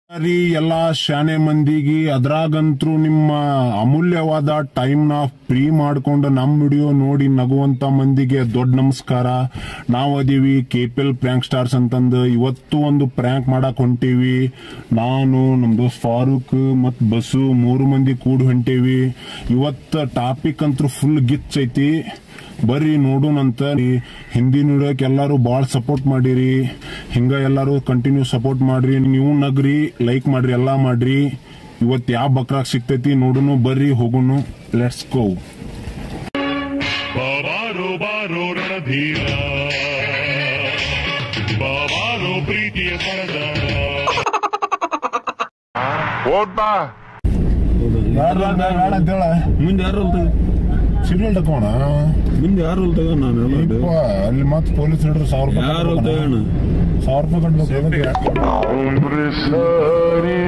ರೀ ಎಲ್ಲಾ ಶಾನೆ ಮಂದಿಗೆ ಅದ್ರಾಗಂತ್ರು ನಿಮ್ಮ ಅಮೂಲ್ಯವಾದ ಟೈಮ್ನ ಫ್ರೀ ಮಾಡ್ಕೊಂಡು ನಮ್ ವಿಡಿಯೋ ನೋಡಿ ನಗುವಂತ ಮಂದಿಗೆ ದೊಡ್ಡ ನಮಸ್ಕಾರ ನಾವ್ ಅದೀವಿ ಕೆಪಿಎಲ್ ಪ್ರ್ಯಾಂಕ್ ಸ್ಟಾರ್ಸ್ ಅಂತಂದು ಇವತ್ತು ಒಂದು ಪ್ರ್ಯಾಂಕ್ ಮಾಡಕ್ ಹೊಂಟೀವಿ ನಾನು ನಮ್ ದೋಸ್ತ್ ಫಾರೂಕ್ ಮತ್ ಬಸ್ಸು ಮೂರು ಮಂದಿ ಕೂಡಿ ಹೊಂಟೇವಿ ಇವತ್ತ ಟಾಪಿಕ್ ಅಂತೂ ಫುಲ್ ಗಿಚ್ ಐತಿ ಬರ್ರಿ ನೋಡೋಣಂತ ಈ ಹಿಂದಿ ನೋಡಕ್ ಎಲ್ಲಾರು ಬಾಳ್ ಸಪೋರ್ಟ್ ಮಾಡಿರಿ ಹಿಂಗ ಎಲ್ಲಾರು ಕಂಟಿನ್ಯೂ ಸಪೋರ್ಟ್ ಮಾಡ್ರಿ ನೀವು ನಗ್ರಿ ಲೈಕ್ ಮಾಡ್ರಿ ಎಲ್ಲಾ ಮಾಡ್ರಿ ಇವತ್ ಯಾವ ಬಕ್ರಾಗ್ ಸಿಗ್ತೈತಿ ನೋಡುನು ಬರ್ರಿ ಹೋಗುನು ಲೆಟ್ಸ್ ಗೋ ಬಾಬಾರೋ ಬಾರೋ ರಣಧೀರ ಬಾಬಾರೋ ಪ್ರೀತಿಯ ಸರದಾರ ಓದ್ಬಾ ಮುಂದೆ ಯಾರು ತಗ ಸಿಗ್ನಲ್ ತಕೋಣ ಮುಂದೆ ಯಾರು ತಗ ನಾನು ಎಲ್ಲ ಅಡ್ಡ. ಅಲ್ಲಿ ಮತ್ ಪೊಲೀಸ್ ಹಿಡಿದ್ರು ಸಾವಿರ ಯಾರು ರೂಪಾಯಿ ತಗೋಣ ಸಾವಿರ ರೂಪಾಯಿ ಕಟ್ಬೇಕು ಸರಿ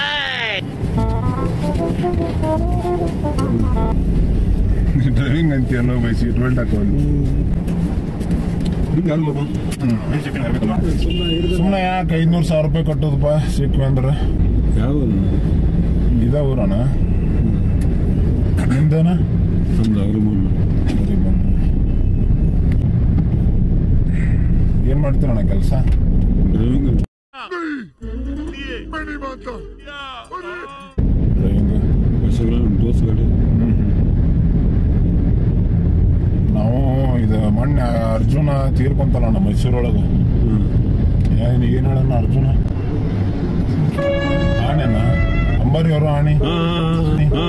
ಡ್ರೈವಿಂಗ್ ಅಂತೀಯಲ್ಲ ಬೈ ಸೀಟ್ ಬೆಲ್ಟ್ ಹಾಕೊಂಡು ಹಿಂಗೆ ಯಾರು ತಗೋ? ಸುಮ್ಮನೆ ಯಾಕೆ ಐದ್ನೂರು ಸಾವಿರ ರೂಪಾಯಿ ಕಟ್ಟೋದಪ್ಪ ಸಿಕ್ವಿ ಅಂದ್ರೆ ಯಾವ ಇದ ಊರಣ ನಿಮ್ದೇನ ನಮ್ದು ಅಗ್ರಮನ್ ಏನ್ ಮಾಡ್ತೀರಣ್ಣ ಕೆಲಸ ಡ್ರೈವಿಂಗ್ ಡ್ರೈವಿಂಗ್ ಬಸ್ಸುಗಳ ನಮ್ಮ ದೋಸ್ತ್ ಗಾಡಿ ನಾವು ಇದು ಮೊನ್ನೆ ಅರ್ಜುನ ತೀರ್ಕೊಂತಲ್ಲ ನಮ್ಮ ಮೈಸೂರೊಳಗೆ ಹ್ಮ್. ಏನ್ ಏನ್ ಹೇಳಣ್ಣ ಅರ್ಜುನ ಆಣೆನ ಅಂಬಾರಿ ಅವರು ಆಣಿ ಆ, ಆ,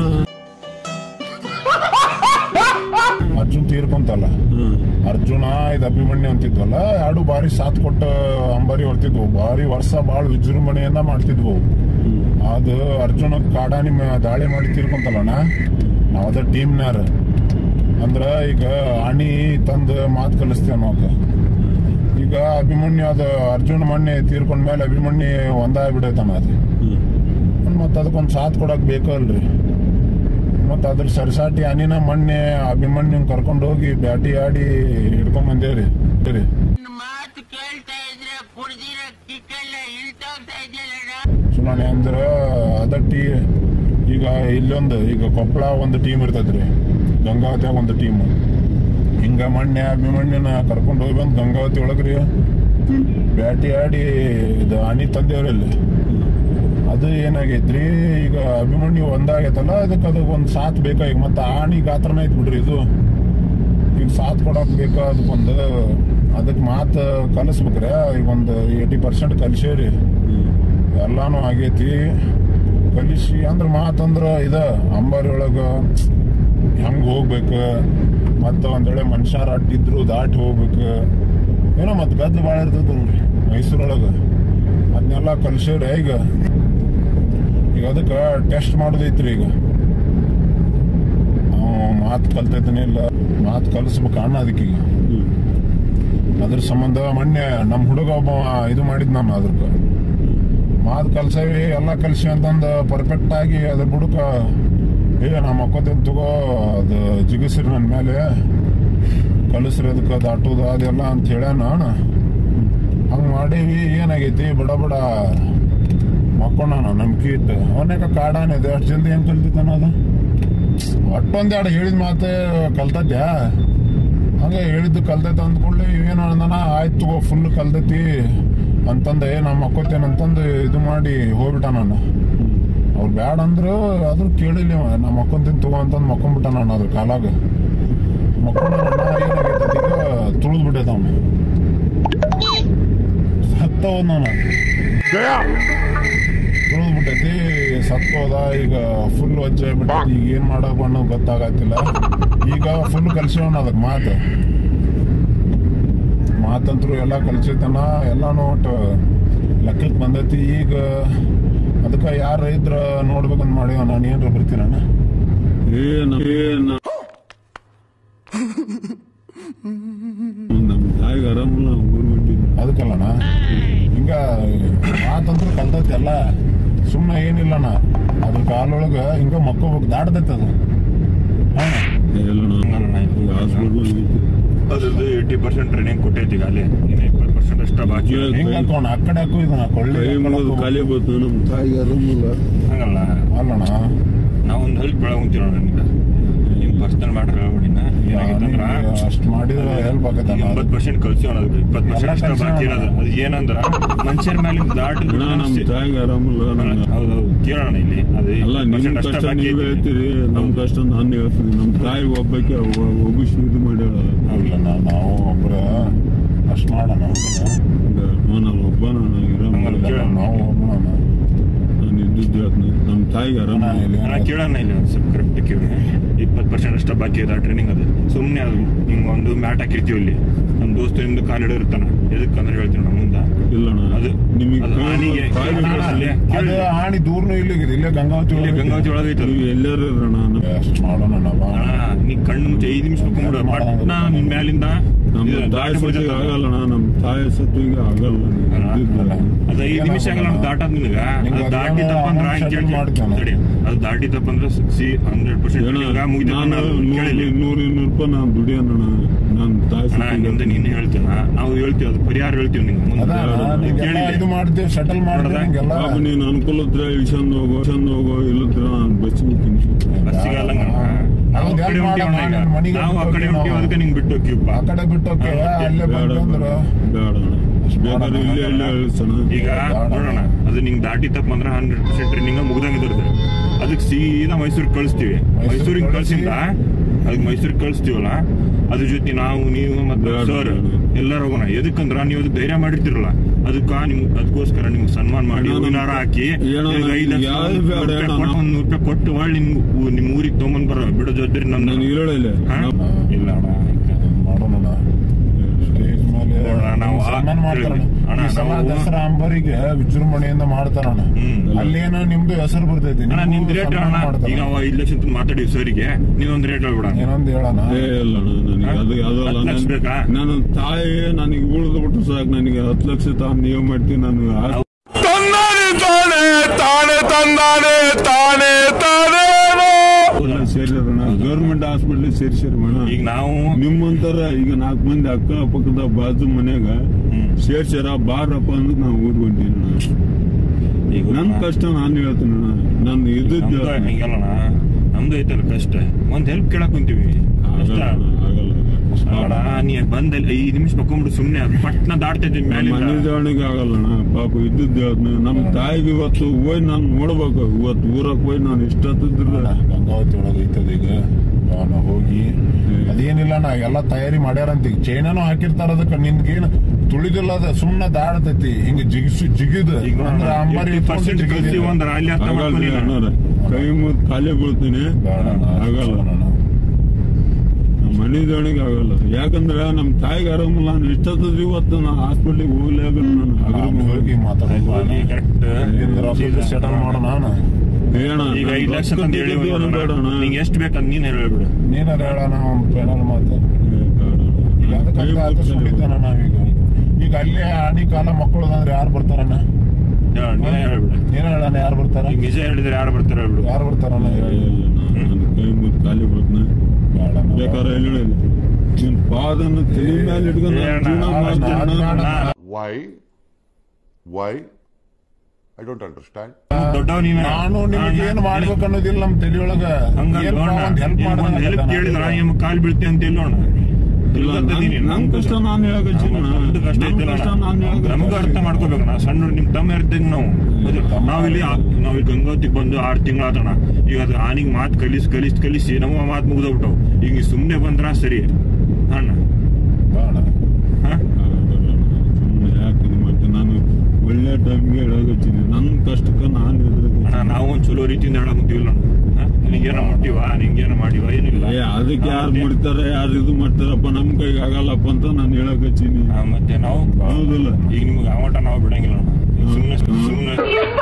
ಅರ್ಜುನ್ ತೀರ್ಕೊಂತಲ್ಲ ಹ್ಮ್. ಅರ್ಜುನ ಇದು ಅಭಿಮನ್ಯು ಅಂತಿದ್ವಲ್ಲ ಎರಡು ಬಾರಿ ಸಾಥ್ ಕೊಟ್ಟ ಅಂಬಾರಿ ಹೊರ್ತಿದ್ವು ಬಾರಿ ವರ್ಷ ಬಾಳ ವಿಜೃಂಭಣೆಯನ್ನ ಮಾಡ್ತಿದ್ವು ಹ್ಮ್. ಅದು ಅರ್ಜುನ ಕಾಡಾನಿ ಮ- ದಾಳಿ ಮಾಡಿ ತೀರ್ಕೊಂತಲ್ಲಣ್ಣ ನಾವ್ ಅದ ಟೀಮ್ನಾರ ಅಂದ್ರ ಈಗ ಆಣಿ ತಂದ್ ಮಾತ್ ಕಲಿಸ್ತೇವ ನಾವು ಈಗ ಅಭಿಮನ್ಯು ಅದು ಅರ್ಜುನ್ ಮೊನ್ನೆ ತೀರ್ಕೊಂಡ ಮೇಲೆ ಅಭಿಮನ್ಯು ಒಂದಾಗಿ ಬಿಡೈತನ ಅದು ಹ್ಮ್. ಮತ್ತ ಅದಕ್ಕೊಂದ್ ಸಾಥ್ ಕೊಡಕ್ ಬೇಕಲ್ರಿ ಮತ್ತ ಅದ್ರ ಸರಿಸಾಟಿ ಅನಿನ ಮೊನ್ನೆ ಅಭಿಮನ್ಯು ಕರ್ಕೊಂಡು ಹೋಗಿ ಬ್ಯಾಟಿ ಆಡಿ ಹಿಡ್ಕೊಂಡ್ ಬಂದೇವ್ರಿ ಸರಿ ಮಾತು ಕೇಳ್ತಾ ಇದ್ರೆ ಕುಡ್ದಿರ ಕಿಕ್ಕೆಲ್ಲ ಇಳ್ತೋಗ್ತಾ ಇದೆಯಲ್ಲ ಚುನಾವಣೆ ಅಂದ್ರ ಅದ ಟೀ ಈಗ ಇಲ್ಲೊಂದು ಈಗ ಕೊಪ್ಪಳ ಒಂದು ಟೀಮ್ ಇರ್ತೈತ್ರಿ ಗಂಗಾವತಿಯಾಗ ಒಂದು ಟೀಮ್ ಹಿಂಗ ಮೊನ್ನೆ ಅಭಿಮನ್ಯುನ ಕರ್ಕೊಂಡು ಹೋಗಿ ಬಂದ್ ಗಂಗಾವತಿ ಒಳಗ್ರಿ ಬ್ಯಾಟಿ ಆಡಿ ಇದು ಆನಿ ತಂದೇವ್ರಿ ಅಲ್ಲಿ ಅದು ಏನಾಗೈತ್ರಿ ಈಗ ಅಭಿಮನ್ಯು ಒಂದಾಗೈತಲ್ಲ ಅದಕ್ಕೆ ಅದಕ್ಕೆ ಒಂದು ಸಾಥ್ ಬೇಕಾ ಈಗ ಮತ್ತೆ ಆಣಿ ಗಾತ್ರನ ಐತ್ ಬಿಡ್ರಿ ಇದು ಈಗ ಸಾಥ್ ಕೊಡಕ್ ಬೇಕಾ ಅದಕ್ಕೊಂದು ಅದಕ್ಕೆ ಮಾತು ಕಲಿಸ್ಬೇಕ್ರಿ ಈಗ ಒಂದು ಏಯ್ಟಿ ಪರ್ಸೆಂಟ್ ಕಲಿಸೇವ್ರಿ ಎಲ್ಲಾನು ಆಗೈತಿ ಕಲಿಸಿ ಅಂದ್ರ ಮಾತಂದ್ರ ಇದ ಅಂಬಾರಿ ಒಳಗ ಹೆಂಗ್ ಹೋಗ್ಬೇಕು ಮತ್ತ ಒಂದ್ ವೇಳೆ ಮನುಷ್ಯರ ಅಡ್ಡಿದ್ರು ದಾಟಿ ಹೋಗ್ಬೇಕು ಏನೋ ಮತ್ ಗದ್ಲು ಬಾಳ ಇರ್ತದಲ್ರಿ ಮೈಸೂರೊಳಗ ಅದನ್ನೆಲ್ಲ ಕಲಿಸೇವ್ರಿ ಈಗ ಈಗ ಅದಕ್ಕ ಟೆಸ್ಟ್ ಮಾಡೋದೈತ್ರಿ ಈಗ ಅವ್ನ್ ಮಾತ್ ಕಲ್ತೈತನೇ ಇಲ್ಲ ಮಾತ್ ಕಲಿಸ್ಬೇಕು ಅಣ್ಣ ಅದಕ್ಕೀಗ ಹ್ಮ್. ಅದ್ರ ಸಂಬಂಧ ಮೊನ್ನೆ ನಮ್ ಹುಡುಗ ಒಬ್ಬ ಇದು ಮಾಡಿದ್ ನಾನು ಅದ್ರಕ್ಕ ಮಾತ್ ಕಲ್ಸವಿ ಎಲ್ಲ ಕಲ್ಸಿ ಅಂತಂದ ಪರ್ಫೆಕ್ಟ್ ಆಗಿ ಅದ್ರ ಬುಡಕ ಏ ನಾ ಮಕ್ಕೋತೀನಿ ತಗೋ ಅದು ಜಿಗಿಸ್ರಿ ನನ್ನ ಮೇಲೆ ಕಲಿಸ್ರಿ ಅದಕ್ಕೆ ದಾಟೋದು ಅದೆಲ್ಲ ಅಂತ ಹೇಳ್ಯಾನ ಅಣ್ಣ ಹಂಗ್ ಮಾಡೀವಿ ಏನಾಗೈತಿ ಬಡ ಬಡ ಮಕ್ಕೊಂಡಾನ ನಂಬಿಕೆ ಇಟ್ಟು ಅವನ್ಯಾಕ ಕಾಡಾನಿದೆ ಅಷ್ಟು ಜಲ್ದಿ ಏನ್ ಕಲ್ತಿದ್ದಾನ ಅದು ಒಟ್ಟೊಂದೆರಡು ಹೇಳಿದ ಮಾತೆ ಕಲ್ತದ್ಯಾ ಹಂಗೆ ಹೇಳಿದ್ದು ಕಲ್ತೈತೆ ಅಂದ್ಕೊಳ್ಳಿ ಏನು ಅಂದನ ಆಯ್ತು ತಗೋ ಫುಲ್ ಕಲ್ತೈತಿ ಅಂತಂದೆ ನಾ ಮಕ್ಕೋತೇನೆ ಅಂತಂದು ಇದು ಮಾಡಿ ಹೋಗ್ಬಿಟ್ಟ ನಾನು ಅವ್ರು ಬ್ಯಾಡ ಅಂದ್ರು ಆದ್ರೂ ಕೇಳಿಲ್ಲ ಇವ. ನಾ ಮಕ್ಕೊಂತೀನಿ ತಗೋ ಅಂತಂದು ಮಕ್ಕೊಂಬಿಟ್ಟ ನಾನು ಅದ್ರ ಕಾಲಾಗ ಮಕ್ಕೊಂಡ ಏನಾಗೈತೆ ಈಗ ತುಳಿದ್ ಬಿಟ್ಟೈತ ಅವನು ಸತ್ತ ಹೋದ್ ನಾನು ತುಳಿದ್ ಬಿಟ್ಟೈತಿ ಸತ್ತ ಹೋದ ಈಗ ಫುಲ್ ವಜ್ಜೆ ಬಿಟ್ಟೈತಿ ಈಗ ಏನ್ ಮಾಡಬೇಕು ಅನ್ನೋದು ಗೊತ್ತಾಗತ್ತಿಲ್ಲ ಈಗ ಫುಲ್ ಕಲ್ಸಿವಣ ಅದಕ್ಕೆ ಮಾತು ಮಾತಂತ್ರು ಎಲ್ಲ ಕಲ್ಸಿತನ ಎಲ್ಲಾನು ಒಟ್ಟು ಲೆಕ್ಕಕ್ಕೆ ಬಂದೈತಿ ಈಗ ಅದಕ್ಕೆ ಯಾರ ಇದ್ರ ನೋಡ್ಬೇಕಂತ ಮಾಡಿವ ನಾನು ಏನ್ರ ಬರ್ತೀನ ಏನ ಏನ ನಮ್ಮ ತಾಯಿಗೆ ಆರಾಮಿಲ್ಲ ಊರ್ ಬಿಟ್ಟಿದ್ದೆ ಅದಕ್ಕಲ್ಲಣ್ಣ ಹಿಂಗ ಮಾತಂತ್ರು ಕಲ್ತೈತಿ ಎಲ್ಲ ಸುಮ್ಮನೆ ಏನಿಲ್ಲಣ್ಣ ಅದ್ರ ಕಾಲೊಳಗ ಹಿಂಗ ಮಕ್ಕೋಬೇಕು ದಾಡ್ದೈತಿ ಅದು ಹಾ ಎಲ್ಲ ಹಾಸ್ಪಿಟ್ಲ್ ಅದ್ರದ್ದು ಏಯ್ಟಿ ಪರ್ಸೆಂಟ್ ಟ್ರೈನಿಂಗ್ ಕೊಟ್ಟೈತಿ ಈಗ ಅಲ್ಲಿ ಇನ್ನು ಇಪ್ಪತ್ತು ಪರ್ಸೆಂಟ್ ಪರ್ಸೆಂಟ್ ಅಷ್ಟ ಬಾಕಿ ಇದೆ. ಹಿಂಗ್ ಹಾಕೋಣ ಆ ಕಡೆ ಹಾಕು ಇದನ್ನ ಕೊಳ್ಳಿ ಕೈ ಮುಗಿದು ಖಾಲಿ ಬಂತು ನಮ್ಮ ತಾಯಿಗೆ ಆರಾಮಿಲ್ಲ ಹಂಗಲ್ಲ ಅಲ್ಲಣ್ಣ ನಾವೊಂದು ಹೆಲ್ಪ್ ಬೆಳಗುಂತೀವಿ ನೋಡಿ ನಿಮ್ಗೆ ನಿಮ್ ಪರ್ಸನಲ್ ಮಾಡ್ರಿ ಹೇಳ್ಬಿಡಿನ ಏನಾಗಿತ್ತಂದ್ರ ಅಷ್ಟು ಮಾಡಿದ್ರೆ ಹೆಲ್ಪ್ ಆಗತ್ತಲ್ಲ ಎಂಬತ್ ಪರ್ಸೆಂಟ್ ಕಳ್ಸಿ ಅದಕ್ಕೆ ಇಪ್ಪತ್ ಪರ್ಸೆಂಟ್ ಅಷ್ಟ ಎಲ್ಲ ಬಾಕಿ ಇರೋದು ಅದು ಏನಂದ್ರ ಮನುಷ್ಯರ ಮೇಲೆ ದಾಟ ಅಣ್ಣ ನಮ್ಮ ತಾಯಿಗೆ ಆರಾಮಿಲ್ಲ ನಂಗೆ ಹೌದೌದು ಕೇಳೋಣ ಇಲ್ಲಿ ಅದು ಅಲ್ಲ ನಿಮ್ ಪರ್ಸೆಂಟ್ ಅಷ್ಟ ಕಷ್ಟ ಬಾಕಿ ನೀವ್ ಐತಿ. ಹೇಳ್ತೀರಿ ನಮ್ ಕಷ್ಟ ನಾನು ಹೇಳ್ತೀನಿ ನಮ್ ತಾಯಿ ಒಬ್ಬಕ್ಕೆ ಒಬ್ಬಿಸಿ ಇದು ಮಾಡ್ಯಾಳ ಇಲ್ಲ ನಾ- ನಾವು ಒಬ್ರ ಅಷ್ಟು ಮಾಡೋಣ ನಾನು ಒಬ್ಬ ನಾನು ಹಂಗಲ್ಲ. ಇರೋ ನಾವು ಒಬ್ಬನ ನಾನು ಇದ್ದಿದ್ದು ಹೇಳ್ತೀನಿ ನಮ್ಮ ತಾಯಿಗೆ ಆರಾಮ ಅಣ್ಣ ಕೇಳೋಣ ಇಲ್ಲಿ ಒಂದ್ ಸ್ವಲ್ಪ ಕರೆಕ್ಟ್ ಕೇಳಿ ಇಪ್ಪತ್ತು ಪರ್ಸೆಂಟ್ ಅಷ್ಟ ಬಾಕಿ ಇದೆ ಟ್ರೈನಿಂಗ್ ಅದು ಸುಮ್ಮನೆ ಅದು ಹಿಂಗ ಒಂದು ಮ್ಯಾಟ್ ಹಾಕಿರ್ತೀವಿ ಇಲ್ಲಿ ನಮ್ಮ ದೋಸ್ತರಿಂದ ಕಾಲಿಡ ಇರ್ತಾನ ಎದಕ್ಕಂದ್ರೆ ಹೇಳ್ತೀನಿ ನಮ್ಮ ಮುಂದ ಇಲ್ಲಣ್ಣ ಅದು ನಿಮಗೆ ಅದು ಹಾನಿಗೆ ತಾಯಿ ಅಣ್ಣ, ಬೆಳೆಸಲಿ. ಅದು ಆಣಿ ದೂರ್ನು ಇಲ್ಲಿಗಿದೆ ಇಲ್ಲೇ ಗಂಗಾವತಿ ಇಲ್ಲಿ ಒಳಗೆ ಗಂಗಾವತಿ ಒಳಗೆ ಐತಲ್ಲ ನೀವು ಎಲ್ಲರೂ ಇರೋಣ ಅಷ್ಟು ಮಾಡೋಣ ನಾವು ಅಣ್ಣ, ನೀ ಕಣ್ಣು ಮುಚ್ಚಿ ಐದು ನಿಮಿಷ ಕುಂಬಿಡ ಪಟ್ನ ನಿನ್ ಮ್ಯಾಲಿಂದ ನಮ್ಮ ಇದು ತಾಯಿ ದಾಟಿ ಸತ್ತಿಗೆ ಬಿಡ್ತೈತಲ್ಲ. ಆಗಲ್ಲಣ್ಣ ನಮ್ಮ ತಾಯಿ ಸತ್ತಿಗೆ ಆಗಲ್ಲ ಅಲ್ಲ. ಅದು ಐದು ನಿಮಿಷ ಆಗಲ್ಲ ನಾವು ದಾಟದ್ ನಿನಗ ನಿಂಗೆ ಅದು ದಾಟಿ ಅದೇನೋ ತಪ್ಪಂದ್ರ amount ಕೇಳಿ settle ಮಾಡ್ತಾನೆ. ತಡಿ. ಅದು ದಾಟಿ ತಪ್ಪಂದ್ರ ಸಿ ಹಂಡ್ರೆಡ್ ಪರ್ಸೆಂಟ್ ಮುಗಿದ ನಾನು ನೂರು ಇನ್ನೂರು ಇನ್ನೂರು ರೂಪಾಯಿ ನಾನು ದುಡಿಯೋಣ ನನ್ನ ತಾಯಿ ಅಣ್ಣ ನಿಂದ ಸತ್ತಿಗೆ ನೀನ್ ಹೇಳ್ತೀನ ನಾವು ಹೇಳ್ತೀವಿ ಅದು ಪರಿಹಾರ ಹೇಳ್ತೀವಿ ನಿಂಗೆ ಮುಂದೆ ಅದ ನಿಂಗೆಲ್ಲ ಕೇಳಿದೆ. ಇದು ಮಾಡ್ತೀವಿ ಸೆಟಲ್ ಮಾಡ್ತೀವಿ ನೋಡ್ದ? ನಿಂಗೆಲ್ಲ ಪಾಪ ನೀನು ಅನುಕೂಲ ಇದ್ರೆ ಇಳ್ಸಂದ್ ಹೋಗೋ ಇಳ್ಸಂದ್ ಹೋಗೋ ಇಲ್ಲದ್ರ ನಾನು ಬಸ್ಸಿಗೆ ಹೋಗ್ತೀನಿ ಬಸ್ಸಿಗೆ ಅಲ್ಲ ನಾವು ಆ ಅವ್ನ್ ಕಡೆ help ಹೊಂಟೀವಿ ಮಾಡಮ್ಮ, ಅಣ್ಣ ಈಗ. ನಿನ್ ಮನೆಗೆ ನಾವು ಆ ಕಡೆ ಬಿಟ್ಟು ಹೊಂಟೀವಿ ನಾವು. ಅದಕ್ಕೆ ನಿಂಗೆ ಬಿಟ್ಟು ಹೋಗ್ತೀವಪ್ಪ ಆ ಕಡೆ ಬಿಟ್ಟು ಹೋಗಿ ಹಾ, ಮತ್ತೆ ಅಲ್ಲೇ ಬೇಡ ಬಂದ್ರೆ ಬೇಡ ಬೇಕಾದ್ರೆ ಇಲ್ಲೇ ಇಲ್ಲೇ ಇಳಿಸೋಣ ಈಗ ನೋಡೋಣ ಅದು ನಿಂಗೆ ದಾಟಿ ತಪ್ಪ ಅಂದ್ರೆ ಹಂಡ್ರೆಡ್ ಪರ್ಸೆಂಟ್ ಟ್ರೈನಿಂಗ್ ಮುಗ್ದಂಗಿರ್ತದೆ ಅದಕ್ಕೆ ಸೀದಾ ಮೈಸೂರಿಗೆ ಕಳಿಸ್ತೀವಿ ಮೈಸೂರಿಗೆ ಕಳ್ಸಿಂದ ಅದಕ್ಕೆ ಮೈಸೂರಿಗೆ ಕಳಿಸ್ತೀವಲ್ಲ ಅದ್ರ ಜೊತೆ ನಾವು ನೀವು ಮತ್ತೆ ಬೇಡ, ಸರ್ ಬೇಡ. ಎಲ್ಲರೂ ಹೋಗೋಣ ಎದಕ್ಕಂದ್ರ ನೀವು ಅದು ಧೈರ್ಯ ಮಾಡಿರ್ತಿರಲ್ಲ ಅದಕ್ಕ ನಿಮ್ ಅದಕ್ಕೋಸ್ಕರ ನಿಮ್ಗೆ ಸನ್ಮಾನ ಮಾಡಿ ಅಣ್ಣ, ಹೂವಿನಾರ ಹಾಕಿ ಏನೋ ನಿಮ್ಗೆ ಐದು ಲಕ್ಷ ಯಾವ್ದು ಬೇಡ ರೂಪಾಯಿ ಅಣ್ಣ. ಕೊಟ್ಟು ಒಂದ್ ನೂರು ರೂಪಾಯಿ ಕೊಟ್ಟು ಒಳ್ಳೆ ನಿಮ್ ಊ- ನಿಮ್ ಊರಿಗೆ ತೊಗೊಂಬಂದ್ ಬರೋ ಬಿಡೋ ಜವಾಬ್ದಾರಿ ನಾನು ನಮ್ದು ಇರೋಳಿಲ್ಲ ಹಾ? ಇಲ್ಲ ಅಣ್ಣ ಮಾಡೋಣ ಸ್ಟೇಜ್ ಮೇಲೆ ನೋಡೋಣ, ನಾವು ಆ- ಸನ್ಮಾನ ಮಾಡ್ತಾರಣ ಅಣ್ಣ, ಈ ಸಲ ನಾವು- ದಸರಾ ಅಂಬರಿಗೆ ವಿಜೃಂಭಣೆಯಿಂದ ಮಾಡ್ತಾರಣ ಹ್ಮ್. ಅಲ್ಲೇನೋ ನಿಮ್ದು ಹೆಸರು ಬರ್ತೈತಿ ಅಣ್ಣ ನಿಮ್ಗೂ ನಿಮ್ದು ರೇಟ್ ಸನ್ಮಾನ ಅಣ್ಣ ಮಾಡ್ತಾರ. ಈಗ ಅವ ಐದು ಲಕ್ಷ ಅಂತ ಮಾತಾಡಿ ಸರಿಗೆ ನೀವೊಂದು ರೇಟ್ ಹೇಳ್ಬಿಡ ಏನೊಂದು ಹೇಳೋಣ ಏ ಇಲ್ಲ ಅಣ್ಣ, ನನಗೆ ಅದು ಅದಲ್ಲ ಹತ್ತು ಲಕ್ಷ ಬೇಕಾ? ನನ್ನ ತಾಯಿ ನನಗೆ ಉಳಿದು ಬಿಟ್ಟು ಸಾಕು ನನಗೆ ಹತ್ತು ಲಕ್ಷ ತಾನು ನೀವು ಮಾಡ್ತೀನಿ ನಾನು ಆ- ತಂದಾನೆ ತಾನೆ ತಾನೆ ತಂದಾನೆ ತಾನೆ ತಾನೇನೋ ಎಲ್ಲ ಸೇರಿರೋಣ ಗೌರ್ಮೆಂಟ್ ಹಾಸ್ಪಿಟ್ಲ್ ಸೇರಿಸಿರ ಈಗ ನಾವು ನಿಮ್ಮಂತರ ಈಗ ನಾಲ್ಕು ಮಂದಿ ಅಕ್ಕ ಪಕ್ಕದ ಬಾಜು ಮನ್ಯಾಗ ಹ್ಮ್. ಸೇರ್ಸ್ಯಾರ ಬಾರಪ್ಪ ಅಂದ್ರೆ ನಾವು ಊರ್ ಹೊಂಟೀನಿ ಈಗ ನನ್ ಕಷ್ಟ ನಾನು ಹೇಳ್ತೀನಿ ನಾನು ಇದ್ದಿದ್ದು ನಮ್ದು ಹಿಂಗಲ್ಲಣ್ಣ ನಮ್ದು ಐತಲ್ಲ ಕಷ್ಟ ಒಂದ್ ಹೆಲ್ಪ್ ಕೇಳಕ್ ಕುಂತೀವಿ ಕಷ್ಟ ಆಗಲ್ಲ ಅಣ್ಣ ನೀ ಬಂದಲ್ಲಿ ಐದು ನಿಮಿಷ ಬಕ್ಕೊಂಬಿಡು ಸುಮ್ನೆ ಅದು ಪಟ್ನ ದಾಟ್ತೈತಿ ಮೇಲೆ ಮನೆ ಜವಣಿಗೆ ಆಗಲ್ಲಣ್ಣ ಪಾಪ ಇದ್ದಿದ್ದು ಹೇಳ್ತೀನಿ ನಮ್ಮ ತಾಯಿಗೆ ಇವತ್ತು ಹೋಗಿ ನಾನು ನೋಡ್ಬೇಕು ಇವತ್ತು ಊರಕ್ ಹೋಗಿ ನಾನು ಇಷ್ಟತ್ತಿದ್ರೆ ಗಂಗಾವತಿ ಒಳಗೆ ಐತದ ಈಗ ನಾವು ಹೋಗಿ ಅದೇನಿಲ್ಲ ನಾ ಎಲ್ಲ ತಯಾರಿ ಮಾಡ್ಯಾರಂತ ಈಗ ಚೈನಾನು ಹಾಕಿರ್ತಾರ ಅದಕ್ಕೆ ನಿನ್ಗೇನು ತುಳಿದಿಲ್ಲ ಅದ ಸುಮ್ನೆ ದಾಡತೈತಿ ಹಿಂಗ ಜಿಗಿಸು ಜಿಗಿದ ಈಗ ಅಂದ್ರ ಅಂಬಾರಿ ಪರ್ಸೆಂಟ್ ಕಲ್ಸಿ ಒಂದ್ರ ಅಲ್ಲಿ ಅರ್ಥ ಆಗಲ್ಲ ಮಾಡ್ಕೊಂಡಿಲ್ಲ ಅಣ್ಣಾರ ಕೈ ಮುದ್ ಖಾಲಿ ಬೀಳ್ತೀನಿ ಆಗಲ್ಲ ನಮ್ಮ ಮನೆ ಜವಣಿಗೆ ಆಗಲ್ಲ ಯಾಕಂದ್ರೆ ನಮ್ಮ ತಾಯಿಗೆ ಆರಾಮಿಲ್ಲ ನಾನು ಇಷ್ಟತ್ತದ ಇವತ್ತು ನಾನು ಹಾಸ್ಪಿಟ್ಲಿಗೆ ಹೋಗ್ಲೇಬೇಕು ನಾನು ಅಗ್ರಿಮ್ ಹೋಗಿ ಹೋಗಿ ಮಾತಾಡೋದು ಕರೆಕ್ಟ್ ಸೆಟಲ್ ಮಾಡೋಣ ನಾನು. ಏಣ ಈಗ ಐದು ಲಕ್ಷ ಅಂತ ಹೇಳಿ ಬೇಡಣ ನಿಂಗೆ ಎಷ್ಟು ಬೇಕಂತ ನೀನ್ ಹೇಳ್ಬಿಡು ನೀನಾರ ಹೇಳೋಣ ಒಂದು ಪೆನಲ್ ಮಾತು ಈಗ ಅದಕ್ಕೆ ಅದು ಸುಳಿತಾನ ನಾವೀಗ ಈಗ ಅಲ್ಲೇ ಆಡಿ ಕಾಲ ಮಕ್ಕಳು ಅಂದ್ರೆ ಯಾರು ಬರ್ತಾರಣ್ಣ ಹೇಳ, ನೀನೇ ಹೇಳ್ಬಿಡು ನೀನ ಹೇಳೋಣ ಯಾರು ಬರ್ತಾರ ಈಗ ನಿಜ ಹೇಳಿದ್ರೆ ಯಾರು ಬರ್ತಾರೆ ಹೇಳ್ಬಿಡು ಯಾರು ಬರ್ತಾರಣ್ಣ ಹೇಳಿ ನನ್ನ ಕೈ ಮುದ್ ಖಾಲಿ ಬೀಳ್ತೀನಿ ಬೇಡಣ್ಣ. ಬೇಕಾದ್ರೆ ಹೇಳಿ ನಿನ್ ಪಾದನ್ನು ತಲೆ ಮೇಲೆ ಇಟ್ಕೊಂಡು ನಾನು ಏಣ, ಜೀವನ ಅದ್ ಮಾಡ್ತೀನಿ ಬೇಡ. ನಾನು. Why? Why? I don't understand. ದೊಡ್ಡವ್ ನೀವೇ ನಾನು ನಿಮ್ಗೆ ಏನ್ ಮಾಡ್ಬೇಕು ಅನ್ನೋದಿಲ್ಲ ನಮ್ ತಲೆಯೊಳಗ ಏನ್ ಒಂದ್ ಹೆಲ್ಪ್ ಒಂದ್ ಹೆಲ್ಪ್ ಕೇಳಿದ್ರ ನಿಮ್ ಕಾಲ್ ಬೀಳ್ತಿ ಅಂತ ಇಲ್ಲೋಣ ಇಲ್ಲ, ನನ್- ನನ್ ಕಷ್ಟ ನಾನು ಹೇಳಕತ್ತೀನಿ ನಮ್ದು ಕಷ್ಟ ನನ್ ಐತಿಲ್ಲ ಕಷ್ಟ ನಾನು ನಮಗೂ ಅರ್ಥ ಹೇಳಕತ್ತೀನಿ ಮಾಡ್ಕೋಬೇಕು ನಾ ಸಣ್ಣ ನಿಮ್ ತಮ್ಮ ಇರ್ತೀವಿ ನಾವು ಹೌದು. ನಾವಿಲ್ಲಿ ಆ- ನಾವ್ ಇಲ್ಲಿ ಗಂಗಾವತಿಗೆ ಬಂದು ಆರು ತಿಂಗಳಾತಣ ಈಗ ಅದು ಆನಿಗೆ ಮಾತು ಕಲಿಸ್ ಕಲಿಸ್ ಕಲಿಸಿ ನಮಗ ಮಾತು ಮುಗ್ದೋಗ್ಬಿಟ್ಟವು ಈಗ ಸುಮ್ನೆ ಬಂದ್ರ ಸರಿ ಅಣ್ಣ ಹಾ? ಸುಮ್ಮನೆ ಯಾಕೆ ಇದು ಮಾಡ್ತೀನಿ ನಾನು ಒಳ್ಳೆ ಟೈಮ್ಗೆ ಹೇಳಕತ್ತೀನಿ ನನ್ನ ಕಷ್ಟಕ್ಕೆ ನಾನು ಅಣ್ಣ ಎದುರು ನಾವು ಒಂದ್ ಚಲೋ ರೀತಿಯಿಂದ ಹೇಳಕಂತೀವಿಲ್ಲ ನಿಂಗೇನ ಮುಟ್ಟಿವ ನಿಂಗೇನ ಮಾಡಿವ ಏನಿಲ್ಲ ಏ ಅದಕ್ಕೆ ಯಾರು ಮತ್ತೆ- ಮುಡ್ತಾರೆ ಯಾರು ಇದು ಮಾಡ್ತಾರಪ್ಪ ನಮ್ ಕೈಗೆ ಆಗಲ್ಲಪ್ಪ ಅಂತ ನಾನು ಹೇಳಕತ್ತೀನಿ ಆ, ಮತ್ತೆ ನಾವು ಹೌದಲ್ಲ ಈಗ ನಿಮ್ಗೆ ಆವಟ ನಾವು ಬಿಡಂಗಿಲ್ಲ ಅಣ್ಣ. ಈಗ ಸುಮ್ನೆ ಸುಮ್ನೆ